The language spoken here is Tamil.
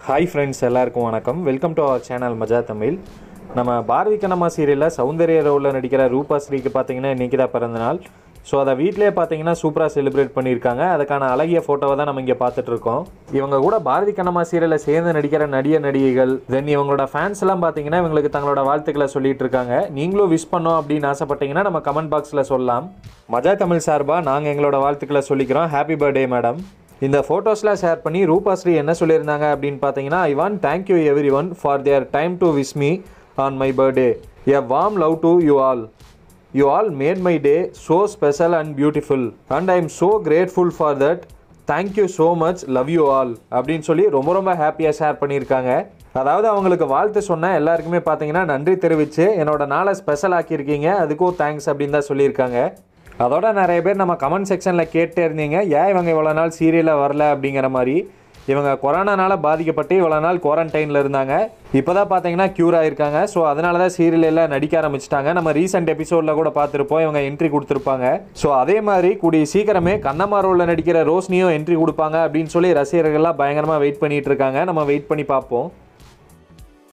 ஹாய் ஃப்ரெண்ட்ஸ் எல்லாருக்கும் வணக்கம் வெல்கம் டு அவர் சேனல் மஜா தமிழ் நம்ம பாரதி கண்ணம்மா சீரியலில் சௌந்தர்ய ரோலில் நடிக்கிற ரூபாஸ்ரீக்கு பார்த்தீங்கன்னா இன்றைக்கி தான் பிறந்த நாள் ஸோ அதை வீட்டிலே பார்த்தீங்கன்னா சூப்பராக செலிப்ரேட் பண்ணியிருக்காங்க அதுக்கான அழகிய ஃபோட்டோவை தான் நம்ம இங்கே பார்த்துட்டு இருக்கோம் இவங்க கூட பாரதி கண்ணம்மா சீரியலில் சேர்ந்து நடிக்கிற நடிகர் நடிகைகள் தென் இவங்களோட ஃபேன்ஸ் எல்லாம் பார்த்தீங்கன்னா இவங்களுக்கு தங்களோட வாழ்த்துக்களை சொல்லிட்டு இருக்காங்க நீங்களும் விஷ் பண்ணோம் அப்படின்னு ஆசைப்பட்டீங்கன்னா நம்ம கமெண்ட் பாக்ஸில் சொல்லலாம் மஜா தமிழ் சார்பாக நாங்கள் எங்களோட வாழ்த்துக்களை சொல்லிக்கிறோம் ஹாப்பி பர்த்டே மேடம் இந்த ஃபோட்டோஸ்லாம் ஷேர் பண்ணி ரூபாஸ்ரீ என்ன சொல்லியிருந்தாங்க அப்படின்னு பார்த்தீங்கன்னா I want thank you everyone for their time to wish me on my birthday a warm love to you all you all made my day so special and beautiful and I am so grateful for that thank you so much love you all அப்படின்னு சொல்லி ரொம்ப ரொம்ப ஹாப்பியாக ஷேர் பண்ணியிருக்காங்க அதாவது அவங்களுக்கு வாழ்த்து சொன்ன எல்லாருக்குமே பார்த்தீங்கன்னா நன்றி தெரிவித்து என்னோட நாளை ஸ்பெஷல் ஆக்கியிருக்கீங்க அதுக்கும் தேங்க்ஸ் அப்படின்னு தான் சொல்லியிருக்காங்க அதோட நிறைய பேர் நம்ம கமெண்ட் செக்ஷனில் கேட்டே இருந்தீங்க ஏன் இவங்க இவ்வளோ நாள் சீரியலில் வரல அப்படிங்கிற மாதிரி இவங்க கொரோனானால பாதிக்கப்பட்டு இவ்வளோ நாள் குவாரண்டைனில் இருந்தாங்க இப்போ தான் பார்த்தீங்கன்னா க்யூர் ஆயிருக்காங்க ஸோ அதனால தான் சீரியல் எல்லாம் நடிக்க ஆரம்பிச்சிட்டாங்க நம்ம ரீசெண்ட் எபிசோடில் கூட பார்த்துருப்போம் இவங்க என்ட்ரி கொடுத்துருப்பாங்க ஸோ அதே மாதிரி கூடிய சீக்கிரமே கண்ணம்மா ரோலில் நடிக்கிற ரோஸ்னியும் என்ட்ரி கொடுப்பாங்க அப்படின்னு சொல்லி ரசிகர்கள்லாம் பயங்கரமாக வெயிட் பண்ணிட்டு இருக்காங்க நம்ம வெயிட் பண்ணி பார்ப்போம்